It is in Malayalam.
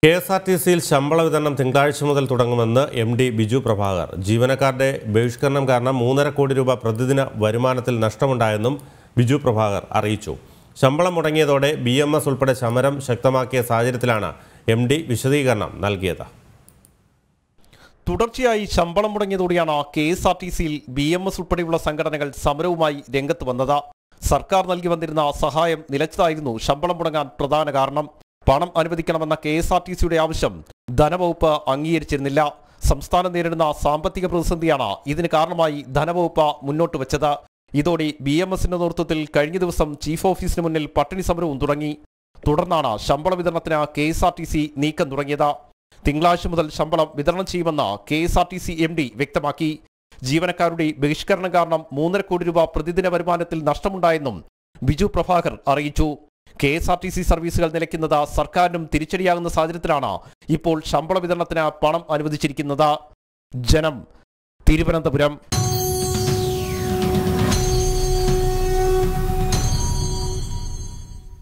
കെ എസ് ആർ ടി സിയിൽ ശമ്പള വിതരണം തിങ്കളാഴ്ച മുതൽ തുടങ്ങുമെന്ന് എം ഡി ബിജു പ്രഭാകർ ജീവനക്കാരുടെ ബഹിഷ്കരണം കാരണം മൂന്നര കോടി രൂപ പ്രതിദിന വരുമാനത്തിൽ നഷ്ടമുണ്ടായെന്നും ബിജു പ്രഭാകർ അറിയിച്ചു ശമ്പളം മുടങ്ങിയതോടെ ബി എം എസ് ഉൾപ്പെടെ സമരം ശക്തമാക്കിയ സാഹചര്യത്തിലാണ് എം ഡി വിശദീകരണം നൽകിയത് തുടർച്ചയായി ശമ്പളം മുടങ്ങിയതോടെയാണ് കെ എസ് ആർ ടി സിയിൽ ബി എം എസ് ഉൾപ്പെടെയുള്ള സംഘടനകൾ സമരവുമായി രംഗത്ത് വന്നത് സർക്കാർ നൽകി വന്നിരുന്ന സഹായം നിലച്ചതായിരുന്നു ശമ്പളം മുടങ്ങാൻ പ്രധാന കാരണം പണം അനുവദിക്കണമെന്ന കെ എസ് ആർ ടി സിയുടെ ആവശ്യം ധനവകുപ്പ് അംഗീകരിച്ചിരുന്നില്ല സംസ്ഥാനം നേരിടുന്ന സാമ്പത്തിക പ്രതിസന്ധിയാണ് ഇതിന് കാരണമായി ധനവകുപ്പ് മുന്നോട്ട് വെച്ചത് ഇതോടെ ബി എം എസിന്റെ നേതൃത്വത്തിൽ കഴിഞ്ഞ ദിവസം ചീഫ് ഓഫീസിന് മുന്നിൽ പട്ടിണി സമരവും തുടങ്ങി തുടർന്നാണ് ശമ്പള വിതരണത്തിന് K S R T C നീക്കം തുടങ്ങിയത് തിങ്കളാഴ്ച മുതൽ ശമ്പളം വിതരണം ചെയ്യുമെന്ന് K S R T C M D വ്യക്തമാക്കി ജീവനക്കാരുടെ ബഹിഷ്കരണം കാരണം മൂന്നര കോടി രൂപ പ്രതിദിന വരുമാനത്തിൽ നഷ്ടമുണ്ടായെന്നും ബിജു പ്രഭാകർ അറിയിച്ചു K S R T C സർവീസുകൾ നിലയ്ക്കുന്നത് സർക്കാരിനും തിരിച്ചടിയാകുന്ന സാഹചര്യത്തിലാണ് ഇപ്പോൾ ശമ്പള വിതരണത്തിന് പണം അനുവദിച്ചിരിക്കുന്നത് ജനം തിരുവനന്തപുരം